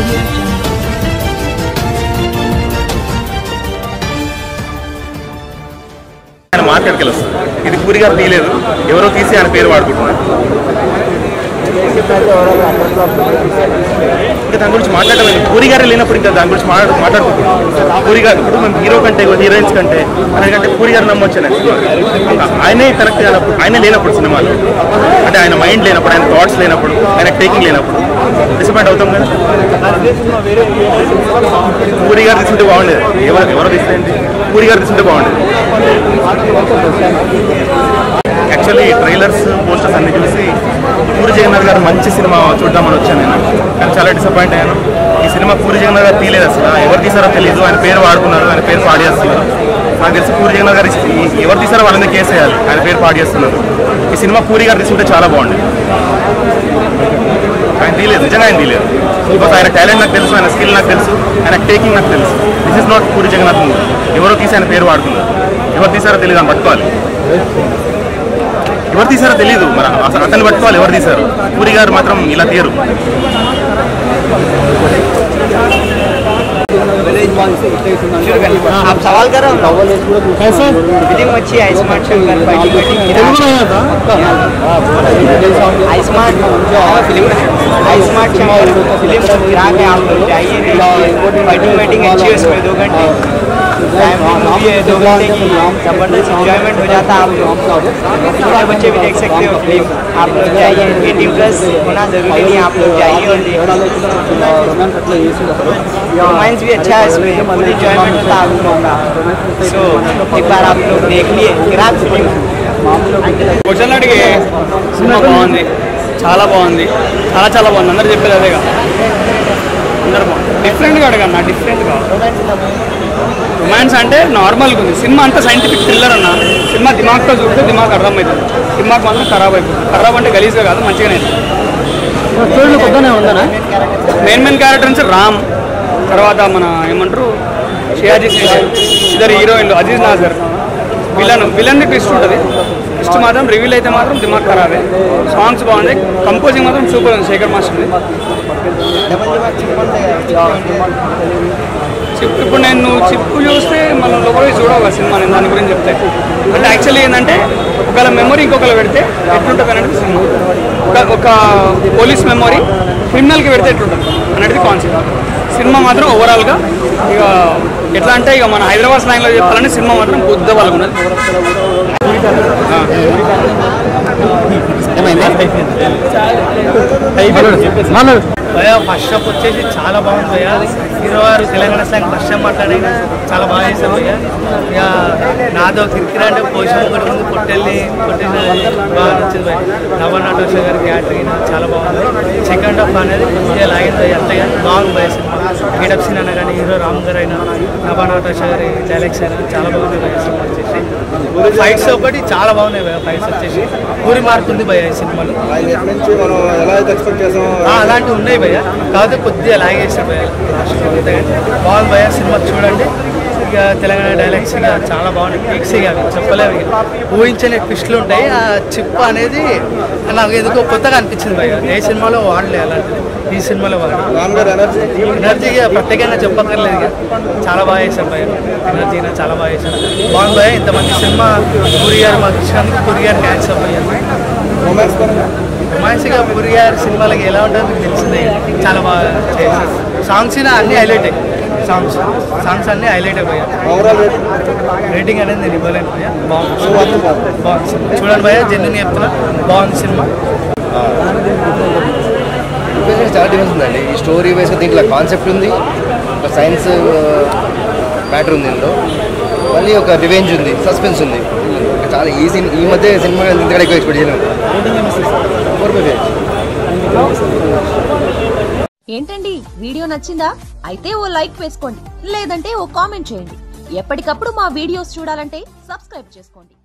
audio jungle. ఆయన మార్కెట్కి వస్తుంది ఇది పూరి గారు తీయలేదు ఎవరో తీసి ఆయన పేరు వాడుకుంటున్నారు ఇంకా దాని గురించి మాట్లాడలేదు పూరి గారు లేనప్పుడు ఇంకా దాని గురించి మాట్లాడు మాట్లాడుకుంటున్నాం పూరి గారు ఇప్పుడు మనం హీరో కంటే హీరోయిన్స్ కంటే అలాగంటే పూరి గారు నమ్మొచ్చు నేను ఇంకా ఆయనే కనెక్ట్ అయినప్పుడు ఆయనే లేనప్పుడు సినిమాలో అంటే ఆయన మైండ్ లేనప్పుడు ఆయన థాట్స్ లేనప్పుడు ఆయన టేకింగ్ లేనప్పుడు డిసప్పాయింట్ అవుతాం కదా పూరి గారు తీసుకుంటే బాగుండేది ఎవరు ఎవరో తీస్తే ఏంటి? పూరి గారు తీసుకుంటే బాగుండేది యాక్చువల్లీ ట్రైలర్స్ పోస్టర్స్ అన్ని చూసి పూరి జగన్నాథ్ గారు మంచి సినిమా చూద్దామని వచ్చాను నేను కానీ చాలా డిసప్పాయింట్ అయ్యాను ఈ సినిమా పూరి జగన్నాథ్ గారు తీయలేదు అసలు ఎవరు తీసారో తెలియదు ఆయన పేరు వాడుకున్నారు ఆయన పేరు పాడేస్తున్నారు నాకు తెలిసి పూరి జగన్నాథ్ గారు ఈ- ఎవరు తీసారో వాళ్ళని కేసు వేయాలి ఆయన పేరు పాడేస్తున్నారు ఈ సినిమా పూరి గారు తీసుకుంటే చాలా బాగుంది ఆయన తీయలేదు నిజంగా ఆయన తీయలేదు బికాస్ ఆయన టాలెంట్ నాకు తెలుసు ఆయన స్కిల్ నాకు తెలుసు ఆయన టేకింగ్ నాకు తెలుసు this is not Puri Jagannadh movie ఎవరో తీసి ఆయన పేరు వాడుకున్నారు ఎవరు తీసారో తెలియదు అని పట్టుకోవాలి ఎవరు తీసారో తెలియదు మరి అసలు అతన్ని పట్టుకోవాలి ఎవరు తీశారు పూరి గారు మాత్రం ఇలా తీయరు आप सवाल कर रहे हो कैसे फिल्म अच्छी है स्मार्ट शंकर फाइटिंग वाइटिंग आयुष्मान फिल्म आयुष्मान शंकर फिल्म ग्राहक है आप लोग जाइए फाइटिंग वाइटिंग अच्छी है उसमें दो घंटे मूवी है दो घंटे की जबरदस्त इंजॉयमेंट हो जाता है आप लोग छोटे बच्चे भी देख सकते हो फिल्म आप लोग जाइए एटीन प्लस होना जरूरी नहीं है आप लोग जाइए और देखिए रोमांस भी अच्छा है इसमें फुल इंजॉयमेंट होता है आप लोगों का सो एक बार आप लोग देख लिए ग्राहक फिल्म క్వశ్చన్ అడిగి సినిమా బాగుంది చాలా బాగుంది చాలా చాలా బాగుంది అందరు చెప్పేది అదేగా అందరు బాగుంది డిఫరెంట్గా అడగన్న డిఫరెంట్గా రొమాన్స్ అంటే నార్మల్గా ఉంది సినిమా అంతా సైంటిఫిక్ థ్రిల్లర్ అన్న సినిమా దిమాగ్తో చూస్తే దిమాగ్ అర్థమవుతుంది దిమాగ్ మాత్రం ఖరాబ్ అయిపోతుంది ఖరాబ్ అంటే గలీజ్గా కాదు మంచిగానే స్టోరీలో కొత్తనే ఉందనా మెయిన్ మెయిన్ క్యారెక్టర్ నుంచి రామ్ తర్వాత మన ఏమంటారు షియాజీ శేషన్ ఇద్దరు హీరోయిన్లు Aziz Nassar villain villain twist ఉంటుంది ట్విస్ట్ మాత్రం రివీల్ అయితే మాత్రం దిమాగ్ ఖరాబే సాంగ్స్ బాగుంది కంపోజింగ్ మాత్రం సూపర్ ఉంది శేఖర్ మాస్టర్ది చిప్ ఇప్పుడు నేను నువ్వు చిప్పు చూస్తే మనం లోపలికి చూడవు ఆ సినిమా నేను దాని గురించి చెప్తే అంటే యాక్చువల్లీ ఏంటంటే ఒకళ్ళ మెమరీ ఇంకొకరు పెడితే ఎట్లుంటుంది అనేది సినిమా ఒక ఒక పోలీస్ మెమరీ క్రిమినల్కి పెడితే ఎట్లుంటుంది అనేది కాన్సెప్ట్ సినిమా మాత్రం ఓవరాల్గా ఇక ఎట్లా అంటే ఇక మన హైదరాబాద్ స్లాంగ్లో చెప్పాలంటే సినిమా మాత్రం బుద్ధ వాళ్ళకు ఉన్నది భయ ఫస్ట్ షాప్ వచ్చేసి చాలా బాగుంది భయ హీరో గారు తెలంగాణ సాంగ్ ఫస్ట్ షాప్ మాట్లాడిన చాలా బాగా చేశారు భయ ఇక నాదో కిరికిరా అంటే పోషన్ కూడా ముందు పొట్టెళ్ళి కొట్టేసి బాగా నచ్చింది భయ నవన్ నటోష గారి క్యాటరింగ్ చాలా బాగుంది సెకండ్ హాఫ్ అనేది మంచిగా లాగింది భయ అంతే కానీ బాగుంది భయ సినిమా గెటప్ సీన్ అయినా కానీ హీరో రామ్ గారు అయినా నవన్ నటోష గారి డైలాగ్స్ అయినా చాలా బాగుంది భయ సినిమా వచ్చేసి ఫైట్స్ ఒకటి చాలా బాగున్నాయి భయ ఫైట్స్ వచ్చేసి ఊరి మారుతుంది భయ ఈ సినిమాలో ఆ, అలాంటివి ఉన్నాయి భయ్య కాకపోతే కొద్దిగా లాగేసాడు భయ్య అంతేగాని బాగుంది భయ్య సినిమా చూడండి ఇక తెలంగాణ డైలాగ్స్ ఇక చాలా బాగున్నాయి పీక్స్ ఇక అవి చెప్పలేము ఇక ఊహించని ట్విస్టులు ఉంటాయి ఆ చిప్ అనేది నాకు ఎందుకో కొత్తగా అనిపించింది భయ్య ఏ సినిమాలో వాడలే అలాంటిది ఈ సినిమాలో వాడు ఎనర్జీ ఇక ప్రత్యేకంగా చెప్పక్కర్లేదు ఇక చాలా బాగా చేశారు భయ్య ఎనర్జీ అయినా చాలా బాగా చేశారు బాగుంది భయ్య ఇంతమంది సినిమా పూరి గారు మాకు ఇచ్చినందుకు పూరి గారు థ్యాంక్స్ భయ్య రొమాన్స్గా పూరి గారి సినిమాలకి ఎలా ఉంటుందో మీకు తెలిసిందే చాలా బాగా చేశారు సాంగ్స్ అన్ని హైలైట్ అయ్యాయి సాంగ్స్ సాంగ్స్ అన్ని హైలైట్ అయిపోయాయి రేటింగ్ అనేది నేను ఇవ్వలేను భయ్య బాగుంది బాగుంది సినిమా. చూడండి భయ్య జెన్యున్ చెప్తున్నా బాగుంది సినిమా చాలా డిఫరెన్స్ ఉందండి ఈ స్టోరీ వైస్గా దీంట్లో కాన్సెప్ట్ ఉంది ఒక సైన్స్ మ్యాటర్ ఉంది దీంట్లో మళ్ళీ ఒక రివెంజ్ ఉంది సస్పెన్స్ ఉంది చాలా ఈ సిన్ ఈ మధ్య సినిమా ఇంతకంటే ఎక్కువ ఎక్స్పెక్ట్ చేయలేదు ఫోర్ బై ఫైవ్ ఏంటండి వీడియో నచ్చిందా అయితే ఓ లైక్ వేసుకోండి లేదంటే ఓ కామెంట్ చేయండి ఎప్పటికప్పుడు మా వీడియోస్ చూడాలంటే సబ్స్క్రైబ్ చేసుకోండి